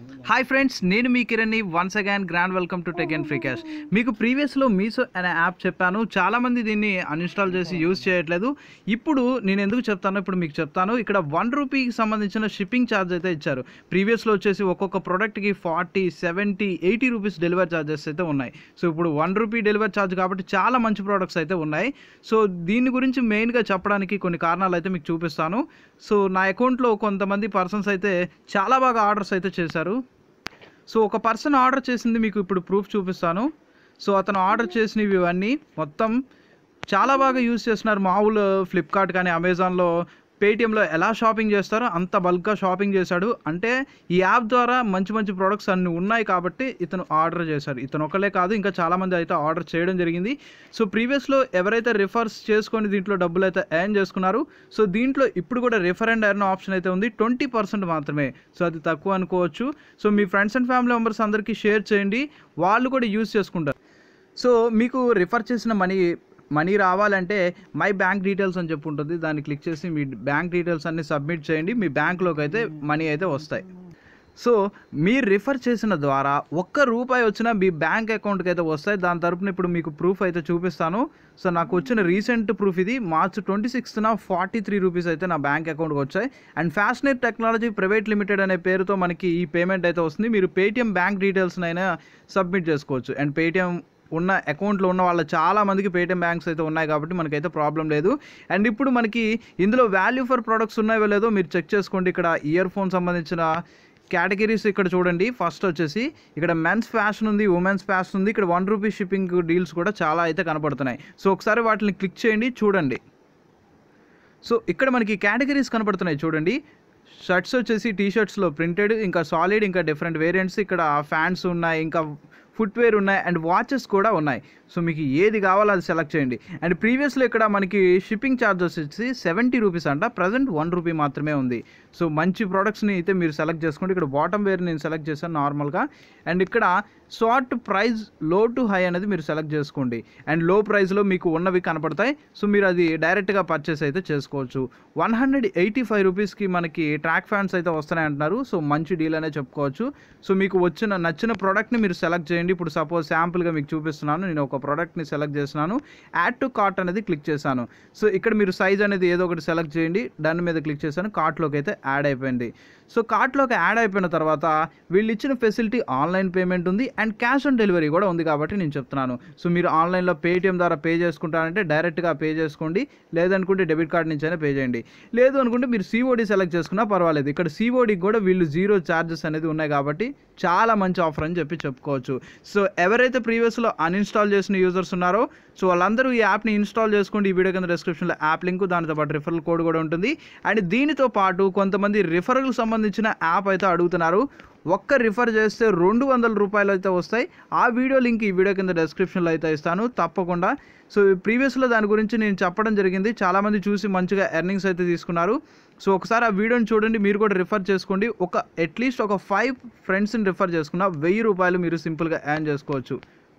hi friends నేను మీ కిరణ్ని once again grand welcome to tech and free cash మీకు ప్రీవియస్లో మీసో అనే యాప్ చెప్పాను చాలామంది దీన్ని అన్ఇన్స్టాల్ చేసి యూజ్ చేయట్లేదు ఇప్పుడు నేను ఎందుకు చెప్తాను ఇప్పుడు మీకు చెప్తాను ఇక్కడ వన్ రూపీకి సంబంధించిన షిప్పింగ్ ఛార్జ్ అయితే ఇచ్చారు ప్రీవియస్లో వచ్చేసి ఒక్కొక్క ప్రోడక్ట్కి forty seventy eighty rupees delivery charges అయితే ఉన్నాయి సో ఇప్పుడు వన్ రూపీ డెలివరీ ఛార్జ్ కాబట్టి చాలా మంచి ప్రోడక్ట్స్ అయితే ఉన్నాయి సో దీని గురించి మెయిన్గా చెప్పడానికి కొన్ని కారణాలు అయితే మీకు చూపిస్తాను సో నా అకౌంట్లో కొంతమంది పర్సన్స్ అయితే చాలా బాగా ఆర్డర్స్ అయితే చేశారు సో ఒక పర్సన్ ఆర్డర్ చేసింది మీకు ఇప్పుడు ప్రూఫ్ చూపిస్తాను సో అతను ఆర్డర్ చేసినవి ఇవన్నీ మొత్తం చాలా బాగా యూజ్ చేస్తున్నారు మామూలు ఫ్లిప్కార్ట్ కానీ అమెజాన్లో పేటిఎంలో ఎలా షాపింగ్ చేస్తారో అంత బల్క్గా షాపింగ్ చేశాడు అంటే ఈ యాప్ ద్వారా మంచి మంచి ప్రొడక్ట్స్ అన్ని ఉన్నాయి కాబట్టి ఇతను ఆర్డర్ చేశాడు ఇతను ఒకలే కాదు ఇంకా చాలామంది అయితే ఆర్డర్ చేయడం జరిగింది సో ప్రీవియస్లో ఎవరైతే రిఫర్స్ చేసుకొని దీంట్లో డబ్బులు అయితే ఎర్న్ చేసుకున్నారు సో దీంట్లో ఇప్పుడు కూడా రిఫర్ అండ్ ఎర్న్ ఆప్షన్ అయితే ఉంది ట్వంటీ పర్సెంట్ మాత్రమే సో అది తక్కువ అనుకోవచ్చు సో మీ ఫ్రెండ్స్ అండ్ ఫ్యామిలీ మెంబర్స్ అందరికీ షేర్ చేయండి వాళ్ళు కూడా యూజ్ చేసుకుంటారు సో మీకు రిఫర్ చేసిన మనీ మనీ రావాలంటే మై బ్యాంక్ డీటెయిల్స్ అని చెప్పి ఉంటుంది దాన్ని క్లిక్ చేసి మీ బ్యాంక్ డీటెయిల్స్ అన్ని సబ్మిట్ చేయండి మీ బ్యాంక్లోకి అయితే మనీ అయితే వస్తాయి సో మీరు రిఫర్ చేసిన ద్వారా ఒక్క రూపాయి వచ్చినా మీ బ్యాంక్ అకౌంట్కి అయితే వస్తాయి దాని తరపున ఇప్పుడు మీకు ప్రూఫ్ అయితే చూపిస్తాను సో నాకు వచ్చిన రీసెంట్ ప్రూఫ్ ఇది మార్చ్ ట్వంటీ సిక్స్త్న ఫార్టీ త్రీ రూపీస్ అయితే నా బ్యాంక్ అకౌంట్కి వచ్చాయి and passionate technology private limited అనే పేరుతో మనకి ఈ పేమెంట్ అయితే వస్తుంది మీరు పేటిఎం బ్యాంక్ డీటెయిల్స్నైనా సబ్మిట్ చేసుకోవచ్చు అండ్ పేటిఎం ఉన్న అకౌంట్లో ఉన్న వాళ్ళ చాలా మందికి పేటిఎం బ్యాంక్స్ అయితే ఉన్నాయి కాబట్టి మనకైతే ప్రాబ్లం లేదు అండ్ ఇప్పుడు మనకి ఇందులో వాల్యూ ఫర్ ప్రొడక్ట్స్ ఉన్నాయో లేదో మీరు చెక్ చేసుకోండి ఇక్కడ ఇయర్ ఫోన్ సంబంధించిన కేటగిరీస్ ఇక్కడ చూడండి ఫస్ట్ వచ్చేసి ఇక్కడ మెన్స్ ఫ్యాషన్ ఉంది ఉమెన్స్ ఫ్యాషన్ ఉంది ఇక్కడ వన్ రూపీ షిప్పింగ్ డీల్స్ కూడా చాలా అయితే కనపడుతున్నాయి సో ఒకసారి వాటిని క్లిక్ చేయండి చూడండి సో ఇక్కడ మనకి కేటగిరీస్ కనపడుతున్నాయి చూడండి షర్ట్స్ వచ్చేసి టీ షర్ట్స్లో ప్రింటెడ్ ఇంకా సాలిడ్ ఇంకా డిఫరెంట్ వేరియంట్స్ ఇక్కడ ఫ్యాన్స్ ఉన్నాయి ఇంకా ఫుట్వేర్ ఉన్నాయి అండ్ వాచెస్ కూడా ఉన్నాయి సో మీకు ఏది కావాలో అది సెలెక్ట్ చేయండి అండ్ ప్రీవియస్లో ఇక్కడ మనకి షిప్పింగ్ ఛార్జెస్ వచ్చి సెవెంటీ రూపీస్ అంట ప్రజెంట్ వన్ రూపీ మాత్రమే ఉంది సో మంచి ప్రోడక్ట్స్ని అయితే మీరు సెలెక్ట్ చేసుకోండి ఇక్కడ బాటమ్ వేర్ నేను సెలెక్ట్ చేశాను నార్మల్గా అండ్ ఇక్కడ short price low to high అనేది మీరు సెలెక్ట్ చేసుకోండి అండ్ లో ప్రైస్లో మీకు ఉన్నవి కనపడతాయి సో మీరు అది డైరెక్ట్గా పర్చేస్ అయితే చేసుకోవచ్చు వన్ హండ్రెడ్ ఎయిటీ ఫైవ్ రూపీస్కి మనకి ట్రాక్ ఫ్యాన్స్ అయితే వస్తున్నాయి అంటున్నారు సో మంచి డీల్ అనే చెప్పుకోవచ్చు సో మీకు వచ్చిన నచ్చిన ప్రోడక్ట్ని మీరు సెలెక్ట్ చేయండి ఇప్పుడు సపోజ్ శాంపుల్గా మీకు చూపిస్తున్నాను నేను ఒక ప్రోడక్ట్ని సెలెక్ట్ చేస్తున్నాను యాడ్ టు కార్ట్ అనేది క్లిక్ చేశాను సో ఇక్కడ మీరు సైజ్ అనేది ఏదో ఒకటి సెలెక్ట్ చేయండి దాని మీద క్లిక్ చేశాను కార్ట్లోకి అయితే యాడ్ అయిపోయింది సో కార్ట్లోకి యాడ్ అయిపోయిన తర్వాత వీళ్ళు ఇచ్చిన ఫెసిలిటీ ఆన్లైన్ పేమెంట్ ఉంది అండ్ క్యాష్ ఆన్ డెలివరీ కూడా ఉంది కాబట్టి నేను చెప్తున్నాను సో మీరు ఆన్లైన్లో పేటిఎం ద్వారా పే చేసుకుంటారంటే డైరెక్ట్గా పే చేసుకోండి లేదనుకుంటే డెబిట్ కార్డ్ నుంచి అయినా పే చేయండి లేదు అనుకుంటే మీరు సిఓడి సెలెక్ట్ చేసుకున్నా పర్వాలేదు ఇక్కడ సిఓడికి కూడా వీళ్ళు జీరో ఛార్జెస్ అనేది ఉన్నాయి కాబట్టి చాలా మంచి ఆఫర్ అని చెప్పి చెప్పుకోవచ్చు సో ఎవరైతే ప్రీవియస్లో అన్ఇన్స్టాల్ చేసిన యూజర్స్ ఉన్నారో సో వాళ్ళందరూ ఈ యాప్ని ఇన్స్టాల్ చేసుకోండి ఈ వీడియో కింద డిస్క్రిప్షన్లో యాప్ లింక్ దానితో పాటు రిఫరల్ కోడ్ కూడా ఉంటుంది అండ్ దీనితో పాటు కొంతమంది రిఫరల్కి సంబంధించిన యాప్ అయితే అడుగుతున్నారు ఒక్క రిఫర్ చేస్తే రెండు వందల రూపాయలు అయితే వస్తాయి ఆ వీడియో లింక్ ఈ వీడియో కింద డిస్క్రిప్షన్లో అయితే ఇస్తాను తప్పకుండా సో ప్రీవియస్లో దాని గురించి నేను చెప్పడం జరిగింది చాలామంది చూసి మంచిగా ఎర్నింగ్స్ అయితే తీసుకున్నారు సో ఒకసారి ఆ వీడియోని చూడండి మీరు కూడా రిఫర్ చేసుకోండి ఒక అట్లీస్ట్ ఒక ఫైవ్ ఫ్రెండ్స్ని రిఫర్ చేసుకున్న వెయ్యి రూపాయలు మీరు సింపుల్గా ఎర్న్ చేసుకోవచ్చు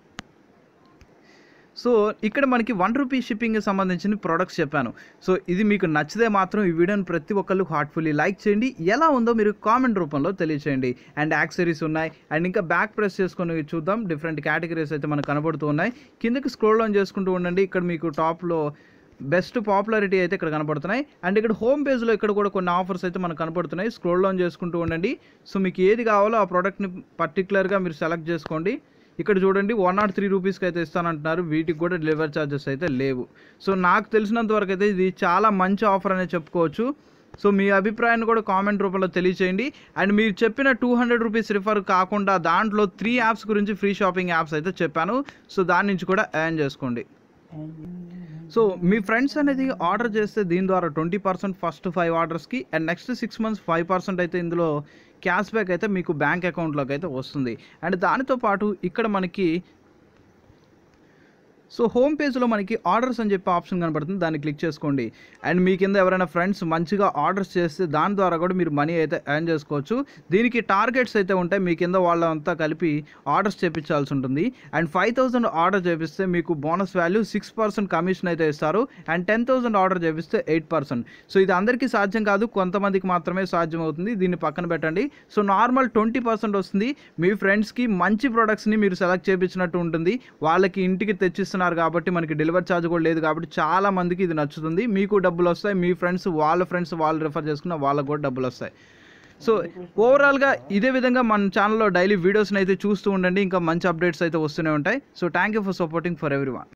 సో ఇక్కడ మనకి వన్ రూపీ షిప్పింగ్కి సంబంధించిన ప్రొడక్ట్స్ చెప్పాను సో ఇది మీకు నచ్చితే మాత్రం ఈ వీడియోని ప్రతి ఒక్కళ్ళు హార్ట్ఫుల్లీ లైక్ చేయండి ఎలా ఉందో మీరు కామెంట్ రూపంలో తెలియచేయండి అండ్ యాక్సరీస్ ఉన్నాయి అండ్ ఇంకా బ్యాక్ ప్రెస్ చేసుకొని చూద్దాం డిఫరెంట్ కేటగిరీస్ అయితే మనకు కనబడుతూ ఉన్నాయి కిందకి స్క్రోల్ డౌన్ చేసుకుంటూ ఉండండి ఇక్కడ మీకు టాప్లో బెస్ట్ పాపులారిటీ అయితే ఇక్కడ కనపడుతున్నాయి అండ్ ఇక్కడ హోమ్ పేజ్లో ఇక్కడ కూడా కొన్ని ఆఫర్స్ అయితే మనకు కనపడుతున్నాయి స్క్రోల్ డౌన్ చేసుకుంటూ ఉండండి సో మీకు ఏది కావాలో ఆ ప్రోడక్ట్ని పర్టికులర్గా మీరు సెలెక్ట్ చేసుకోండి ఇక్కడ చూడండి వన్ నాట్ త్రీ రూపీస్కి అయితే ఇస్తానంటున్నారు వీటికి కూడా డెలివరీ ఛార్జెస్ అయితే లేవు సో నాకు తెలిసినంత వరకు అయితే ఇది చాలా మంచి ఆఫర్ అనే చెప్పుకోవచ్చు సో మీ అభిప్రాయాన్ని కూడా కామెంట్ రూపంలో తెలియచేయండి అండ్ మీరు చెప్పిన టూ హండ్రెడ్ రూపీస్ రిఫర్ కాకుండా దాంట్లో త్రీ యాప్స్ గురించి ఫ్రీ షాపింగ్ యాప్స్ అయితే చెప్పాను సో దాని నుంచి కూడా ఎర్న్ చేసుకోండి సో మీ ఫ్రెండ్స్ అనేది ఆర్డర్ చేస్తే దీని ద్వారా ట్వంటీ పర్సెంట్ ఫస్ట్ ఫైవ్ ఆర్డర్స్కి and next six months five percent అయితే ఇందులో క్యాష్ బ్యాక్ అయితే మీకు బ్యాంక్ అకౌంట్లోకి అయితే వస్తుంది అండ్ దానితో పాటు ఇక్కడ మనకి సో హోమ్ పేజ్లో మనకి ఆర్డర్స్ అని చెప్పి ఆప్షన్ కనబడుతుంది దాన్ని క్లిక్ చేసుకోండి అండ్ మీ కింద ఎవరైనా ఫ్రెండ్స్ మంచిగా ఆర్డర్స్ చేస్తే దాని ద్వారా కూడా మీరు మనీ అయితే ఎర్న్ చేసుకోవచ్చు దీనికి టార్గెట్స్ అయితే ఉంటాయి మీ కింద వాళ్ళంతా కలిపి ఆర్డర్స్ చేపించాల్సి ఉంటుంది అండ్ ఫైవ్ థౌసండ్ ఆర్డర్ చేపిస్తే మీకు bonus value six percent commission అయితే ఇస్తారు అండ్ టెన్ థౌసండ్ ఆర్డర్ చేపిస్తే ఎయిట్ పర్సెంట్ సో ఇది అందరికీ సాధ్యం కాదు కొంతమందికి మాత్రమే సాధ్యం అవుతుంది దీన్ని పక్కన పెట్టండి సో నార్మల్ ట్వంటీ పర్సెంట్ వస్తుంది మీ ఫ్రెండ్స్కి మంచి ప్రొడక్ట్స్ని మీరు సెలెక్ట్ చేయించినట్టు ఉంటుంది వాళ్ళకి ఇంటికి తెచ్చిస్తున్నారు కాబట్టి మనకి డెలివరీ ఛార్జ్ కూడా లేదు కాబట్టి చాలా మందికి ఇది నచ్చుతుంది మీకు డబ్బులు వస్తాయి మీ ఫ్రెండ్స్ వాళ్ళ ఫ్రెండ్స్ వాళ్ళు రిఫర్ చేసుకున్న వాళ్ళకు కూడా డబ్బులు వస్తాయి సో ఓవరాల్గా ఇదే విధంగా మన ఛానల్లో డైలీ వీడియోస్ని అయితే చూస్తూ ఉండండి ఇంకా మంచి అప్డేట్స్ అయితే వస్తూనే ఉంటాయి so thank you for supporting for every